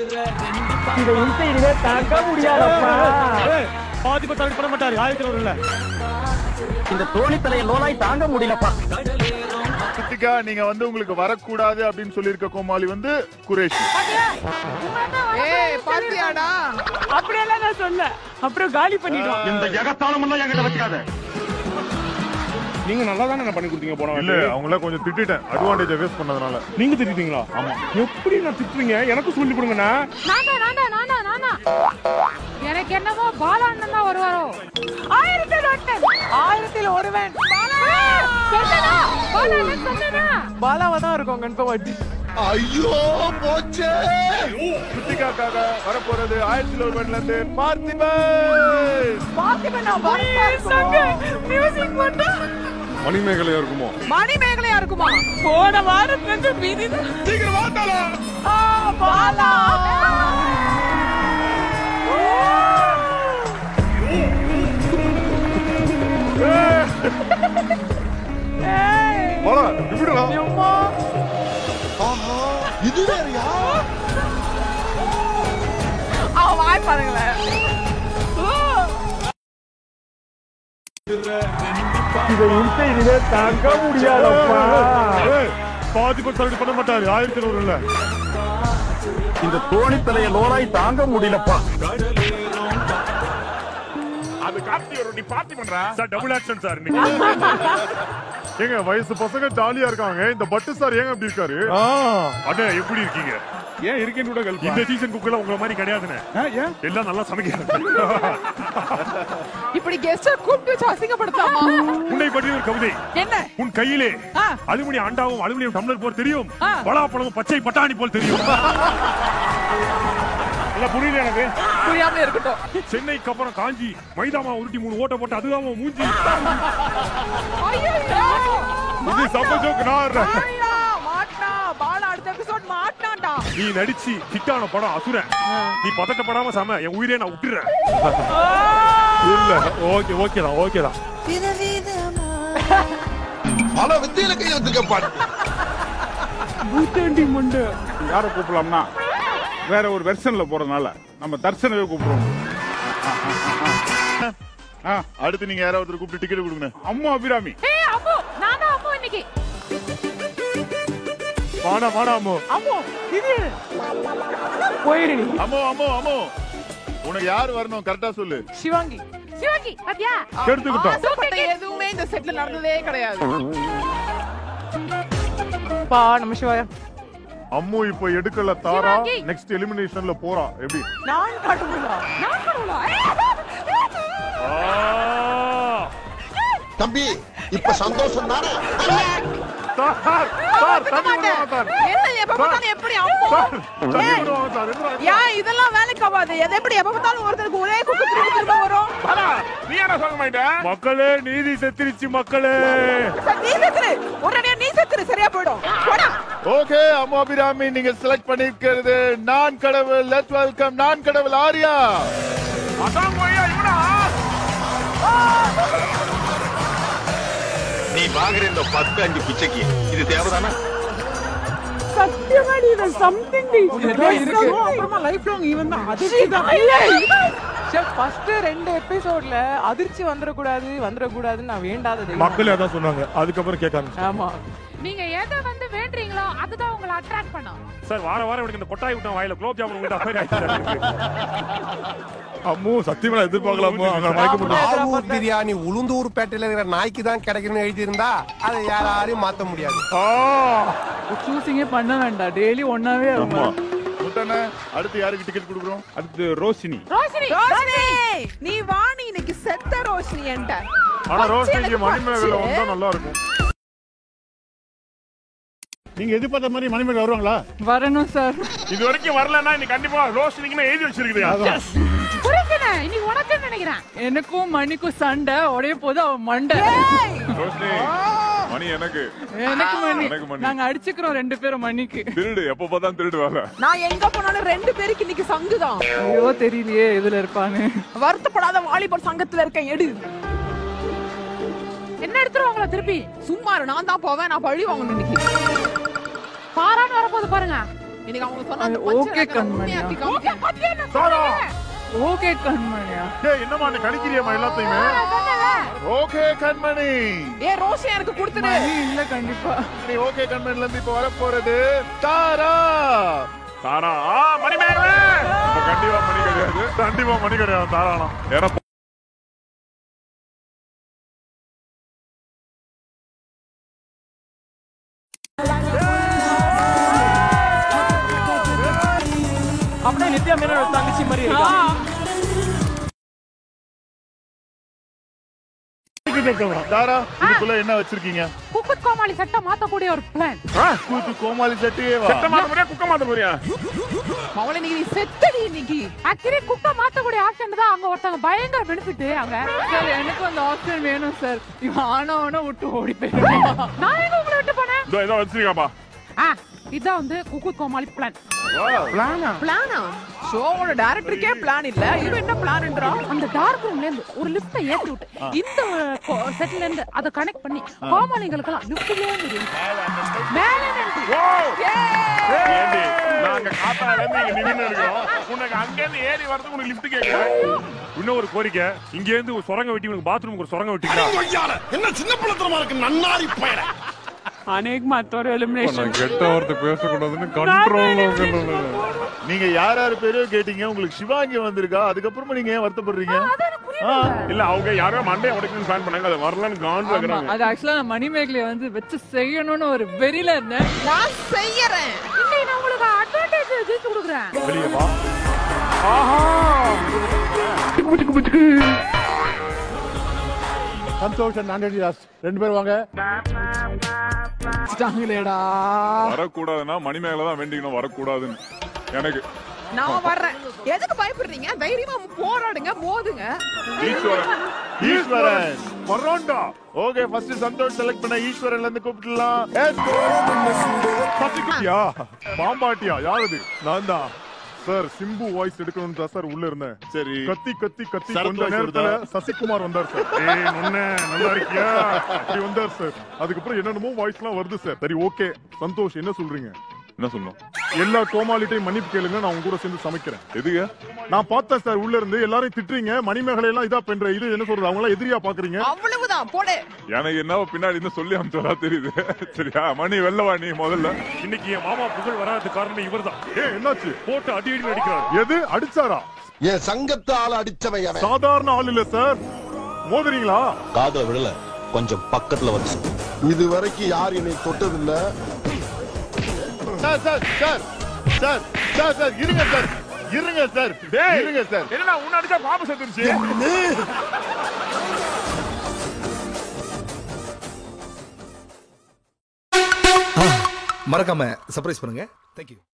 இதை இன்சை இனிமே தாங்க முடியாதப்பா பாதி பத்து அப்படி பண்ண மாட்டாரு ஆயிரத்தி ஒரு இல்ல இந்த தோணி தலையை லோலாய் தாங்க முடியலப்பா கிருத்திகா நீங்க வந்து உங்களுக்கு வரக்கூடாது அப்படின்னு சொல்லியிருக்க கோமாளி வந்து குரேஷ் ஏய் பாத்தியாடா அப்படியெல்லாம் நான் சொல்ல அப்புறம் காலி பண்ணிடுவான் இந்த எகத்தாளம் எல்லாம் என்கிட்ட வச்சுக்காத நீங்க நல்லா தானே பண்ணி கொடுத்தீங்க போன இல்ல வாட்டி அவங்கள கொஞ்சம் திட்டிட்டேன் அட்வான்டேஜ் வேஸ்ட் பண்ணதுனால நீங்க திட்டீங்களா ஆமா எப்படி நான் திட்டுறீங்க எனக்கு சொல்லி கொடுங்கண்ணா நானா நானா நானா நானா எனக்கு என்னமோ பாலா அண்ணன் தான் வருவாரோ ஆயிரத்தில் ஒருத்தன் ஆயிரத்தில் ஒருவன் சொன்னனா பாலா அண்ணன் சொன்னனா பாலாவா தான் இருக்கும் கன்ஃபார்ம் கிருத்திகாக்காக வரப்போறது ஆயிரத்தி ஒரு மணில இருந்து பார்த்திபன் பாத்திமனா பாருங்க மியூசிக் மட்டும் மணிமேகலையா இருக்குமோ மணி மேகலையா இருக்குமா போன வாரம் வந்து மீதி சீக்கிரம் வாத்தாளா பாலா போடா இப்படிடா அவன் வாய் பாருங்களேன் இதை இன்சை இனிமே தாங்க முடியாதப்பா பாதி பத்து அப்படி பண்ண மாட்டாரு ஆயிரத்தி ஒரு இல்ல இந்த தோணி தலையை லோலாய் தாங்க முடியலப்பா அது கார்த்தி ஒரு நீ பார்ட்டி பண்றா சார் டபுள் ஆக்ஷன் சார் இன்னைக்கு ஏங்க வயசு பசங்க ஜாலியா இருக்காங்க இந்த பட்டு சார் ஏங்க அப்படி இருக்காரு அண்ணா எப்படி இருக்கீங்க ஏன் இருக்கேன்னு கூட கல்பா இந்த சீசன் குக்கெல்லாம் உங்களை மாதிரி கிடையாதுண்ணே ஏன் எல்லாம் நல்லா சமைக்கிறாங்க இப்படி கெஸ்ட கூப்பிட்டு வச்சு அசிங்கப்படுத்தாமா உன்னை பற்றி ஒரு கவிதை என்ன உன் கையிலே ஆ. அலுமினியம் அண்டாவும் அலுமினியம் டம்ளர் போல் தெரியும் ஆ. பலாப்பழமும் பச்சை பட்டாணி போல் தெரியும் இல்ல புரியல எனக்கு புரியாம இருக்கட்டும் சென்னைக்கு அப்புறம் காஞ்சி மைதாமா உருட்டி மூணு ஓட்ட போட்டு அதுதான் உன் மூஞ்சி இது சப்ப ஜோக் நான் ஆடுறேன். ஐயா, மாட்டினா பாலா அடுத்த எபிசோட் மாட்டினான்டா நீ நடிச்சு ஹிட்டான படம் அசுரன் நீ பதட்டப்படாம சம என் உயிரே நான் விட்டுறேன் இல்ல ஓகே ஓகே தான் ஓகே தான் பல வித்தியில கை வச்சிருக்க பாரு பூத்தாண்டி மண்டு யாரை கூப்பிடலாம்னா வேற ஒரு வெர்ஷன்ல போறதுனால நம்ம தர்சனவே கூப்பிடுவோம் ஆ, அடுத்து நீங்க யாராவது ஒருத்தர் கூப்பிட்டு டிக்கெட் கொடுங்க அம்மா அபிராமி ஏய் அம்மு நான் தான் அம்மு இன்னைக்கு வாடா வாடா அம்மோ அம்மோ இது போயிரு நீ அம்மோ அம்மோ அம்மோ உனக்கு யார் வரணும் கரெக்டா சொல்லு சிவாங்கி சிவாங்கி பாத்தியா எடுத்துக்கிட்டோம் ஆசைப்பட்ட எதுவுமே இந்த செட்ல நடந்ததே கிடையாது பா நம்ம சிவாயா அம்மு இப்போ எடுக்கல தாரா சிவாங்கி. நெக்ஸ்ட் எலிமினேஷன்ல போறா எப்படி நான் காட்டுங்களா நான் கடவுளா தம்பி இப்ப சந்தோஷம் தானே சார் சார் தண்ணி விடுவாங்க சார் என்ன எப்ப பார்த்தாலும் எப்படி அம்மோ சார் தண்ணி விடுவாங்க சார் என்ன ஏன் இதெல்லாம் வேலைக்கு ஆகாது எது எப்படி எப்ப பார்த்தாலும் ஒருத்தருக்கு ஒரே குக்கு திரும்ப திரும்ப வரும் நீ என்ன சொல்ல மாட்டேன் மக்களே நீதி செத்துருச்சு மக்களே சரி, நீ செத்துரு உடனே நீ செத்துரு சரியா போயிடும் போடா ஓகே அம்மா அபிராமி நீங்க செலக்ட் பண்ணிருக்கிறது நான் கடவுள் லெட் வெல்கம் நான் கடவுள் ஆர்யா அதான் போய்யா இவனா நீ வாங்குற இந்த பத்து அஞ்சு பிச்சைக்கு இது தேவைதானா சத்தியமா நீ இது சம்திங் டி இருக்கு அப்புறமா லைஃப் லாங் ஈவன் தான் அதிர்ச்சி தான் ஃபர்ஸ்ட் ரெண்டு எபிசோட்ல அதிர்ச்சி வந்துடக்கூடாது வந்துடக்கூடாதுன்னு நான் வேண்டாதது மக்களே அதான் சொன்னாங்க அதுக்கப்புறம் கேட்க ஆரம்பிச்சு ஆமா நீங்க எதை வந்து வேண்டீங்களோ அதுதான் உங்களை அட்ராக்ட் பண்ணும் சார் வார வாரம் எனக்கு இந்த கொட்டாய் விட்டேன் வாயில குலோப் ஜாமுன் விட்டு அஃபைர் ஆயிடுச்சு அம்மு சத்தியமா நான் எதிர்பார்க்கலாமோ அங்க மயக்க முடியும் ஆவூர் பிரியாணி உளுந்தூர் பேட்டையில இருக்கிற நாய்க்கு தான் கிடைக்கணும்னு எழுதி இருந்தா அதை யாராலையும் மாத்த முடியாது சூசிங்கே பண்ண வேண்டாம் டெய்லி ஒன்னாவே ஆமா முட்டன அடுத்து யாருக்கு டிக்கெட் கொடுக்குறோம் அடுத்து ரோஷினி ரோஷினி ரோஷினி நீ வாணி இன்னைக்கு செத்த ரோஷினி என்கிட்ட ஆனா ரோஸ் பச்சை நீங்க மணிமேகலை எனக்கு வந்தா நல்லா இருக்கும் நீங்க எதிர்பார்த்த மாதிரி மணிமேகலை வருவாங்களா வரணும் சார் இது வரைக்கும் வரலன்னா இன்னைக்கு கண்டிப்பா ரோஷினிக்குன்னு எழுதி வச்சிருக்குது புரியுதுண்ணே இன்னைக்கு உனக்குன்னு நினைக்கிறேன் எனக்கும் மணிக்கும் சண்டை உடைய போது அவன் மண்டை ரோஷினி மணி எனக்கு எனக்கு மணி எனக்கு மணி. நாங்க அடிச்சுக்கிறோம் ரெண்டு பேரும் மணிக்கு திருடு எப்ப பார்த்தா திருடு வேலை நான் எங்க போனாலும் ரெண்டு பேருக்கு இன்னைக்கு சங்குதான் ஐயோ தெரியலையே இதுல இருப்பான்னு வருத்தப்படாத வாலிபர் சங்கத்துல இருக்க எடு என்ன எடுத்துருவாங்களா திருப்பி சும்மா இரு, நான் தான் போவேன் நான் பழி வாங்கணும் இன்னைக்கு பாரான்னு வரப்போது பாருங்க இன்னைக்கு அவங்க சொன்ன அந்த அது பச்சை okay ரகம் கண்மணியா. உண்மையாக்கி காமிக்க. சாரா ஓகே கண்மணியா டேய் என்னமா நீ கணிக்கிறியம்மா எல்லாத்தையுமே ஓகே கண்மணி ஏ ரோஷன் எனக்கு கொடுத்துரு மணி இல்ல கண்டிப்பா நீ ஓகே கண்மணில இருந்து இப்ப வர போறது தாரா தாரா ஆ மணி மேகலே இப்ப கண்டிப்பா மணி கிடையாது கண்டிப்பா மணி கிடையாது தாராளம் ஏன்னா அப்படியே நித்யா மேனோட தங்கச்சி மாதிரி இருக்கா தாரா இதுக்குள்ள என்ன வச்சிருக்கீங்க குக்குத் கோமாளி சட்டை மாத்தக்கூடிய ஒரு பிளான் கூத்து கோமாளி சட்டியே வா செட்ட மாத்த போறியா குக்க மாத்த போறியா அவளை இன்னைக்கு நீ செத்தடி இன்னைக்கு ஆக்சுவலி குக்க மாத்தக்கூடிய ஆப்ஷன் தான் அங்க ஒருத்தங்க பயங்கர பெனிஃபிட் அங்க சார் எனக்கு அந்த ஆப்ஷன் வேணும் சார் இவன் ஆனவன விட்டு ஓடி போயிடுவான் நான் எங்க உங்களை விட்டு போனேன் இதோ ஏதோ வச்சிருக்காப்பா ஆ இதான் வந்து குக்குத் கோமாளி பிளான் பிளானா ஷோவோட டைரக்டருக்கே பிளான் இல்ல இவன் என்ன பிளான்ன்றான் அந்த டார்க் ரூம்ல இருந்து ஒரு லிஃப்ட ஏத்தி விட்டு இந்த செட்ல இருந்து அதை கனெக்ட் பண்ணி கோமாளிகளுக்கெல்லாம் லிஃப்ட்லயே இருந்து மேல நின்று ஏண்டி நாங்க காத்தால இருந்து இங்க நின்னு இருக்கோம் உனக்கு அங்க இருந்து ஏறி வரதுக்கு உனக்கு லிஃப்ட் கேக்குறேன் இன்னும் ஒரு கோரிக்கை இங்க இருந்து ஒரு சுரங்க வெட்டி உனக்கு பாத்ரூமுக்கு ஒரு சுரங்க வெட்டிக்கலாம் என்ன சின்ன பிள்ளைத்தனமா இருக்கு நன்னாரி பயல அநேக் மாத்தோட எலிமினேஷன் கெட்ட வார்த்தை பேசக்கூடாதுன்னு கண்ட்ரோல் நீங்க யார் யார் பேரையோ கேட்டீங்க உங்களுக்கு சிவாங்கி வந்திருக்கா அதுக்கப்புறமா நீங்க ஏன் வருத்தப்படுறீங்க ஆ, இல்ல அவங்க யாரோ மண்டே உடைக்கணும்னு பிளான் பண்ணாங்க அது வரலன்னு காண்ட் ஆமா வைக்கிறாங்க அது ஆக்சுவலா நான் மணிமேகலைய வந்து வச்சு செய்யணும்னு ஒரு வெறியில இருந்தேன் நான் செய்யறேன் இன்னைக்கு நான் உங்களுக்கு அட்வான்டேஜ் ஜெயிச்சு கொடுக்குறேன் வெளியே வா ஆஹா சந்தோஷ் and ஆண்டனிதாஸ் ரெண்டு பேரும் வாங்க வச்சுட்டாங்களேடா வரக்கூடாதுன்னா மணி மேல தான் வேண்டிக்கணும் வரக்கூடாதுன்னு எனக்கு நான் வர்றேன் எதுக்கு பயப்படுறீங்க தைரியமா போராடுங்க மோதுங்க ஈஸ்வரன் ஈஸ்வரன் வர்றோண்டா ஓகே ஃபர்ஸ்ட் சந்தோஷ் செலக்ட் பண்ண ஈஸ்வரன்ல இருந்து கூப்பிடலாம் Yes. சத்திக்குட்டியா பாம்பாட்டியா யாரது நான் தான் சார் சிம்பு வாய்ஸ் எடுக்கணும்னு தான் சார் உள்ள இருந்தேன் சரி கத்தி கத்தி கத்தி சரத் கொஞ்ச voice நேரத்துல வருதா? சசிகுமார் வந்தார் சார் ஏய் நொண்ணே நல்லா இருக்கியா அப்படி வந்தார் சார் அதுக்கப்புறம் என்னென்னமோ வாய்ஸ் எல்லாம் வருது சார் சரி ஓகே சந்தோஷ் என்ன சொல்றீங்க என்ன சொல்லணும் எல்லா கோமாளிட்டையும் மன்னிப்பு கேளுங்க நான் உங்க கூட சேர்ந்து சமைக்கிறேன் எதுங்க நான் பார்த்தேன் சார் உள்ள இருந்து எல்லாரையும் திட்டுறீங்க மணிமேகலை எல்லாம் இதா பண்ற இது என்ன சொல்றது அவங்க எல்லாம் எதிரியா பாக்குறீங்க அவ்வளவுதான் போடு எனக்கு என்ன பின்னாடி இன்னும் சொல்லி அமிச்சதா தெரியுது சரியா மணி வெள்ளவா நீ முதல்ல இன்னைக்கு என் மாமா புகழ் வராத காரணம் இவர்தான் ஏ என்னாச்சு போட்டு அடி அடி அடிக்கிறார் எது அடிச்சாரா என் சங்கத்து ஆள் அடிச்சவன் அவன் சாதாரண ஆள் இல்ல சார் மோதுறீங்களா காதுல விடல கொஞ்சம் பக்கத்துல வந்து இது வரைக்கும் யார் என்னை தொட்டதில்ல sir sir sir sir sir sir இருங்க சார் இருங்க சார் டேய் இருங்க சார் என்னடா உன்ன அடிச்சா பாம்பு செத்துருச்சு மறக்காம சர்ப்ரைஸ் பண்ணுங்க தேங்க்யூ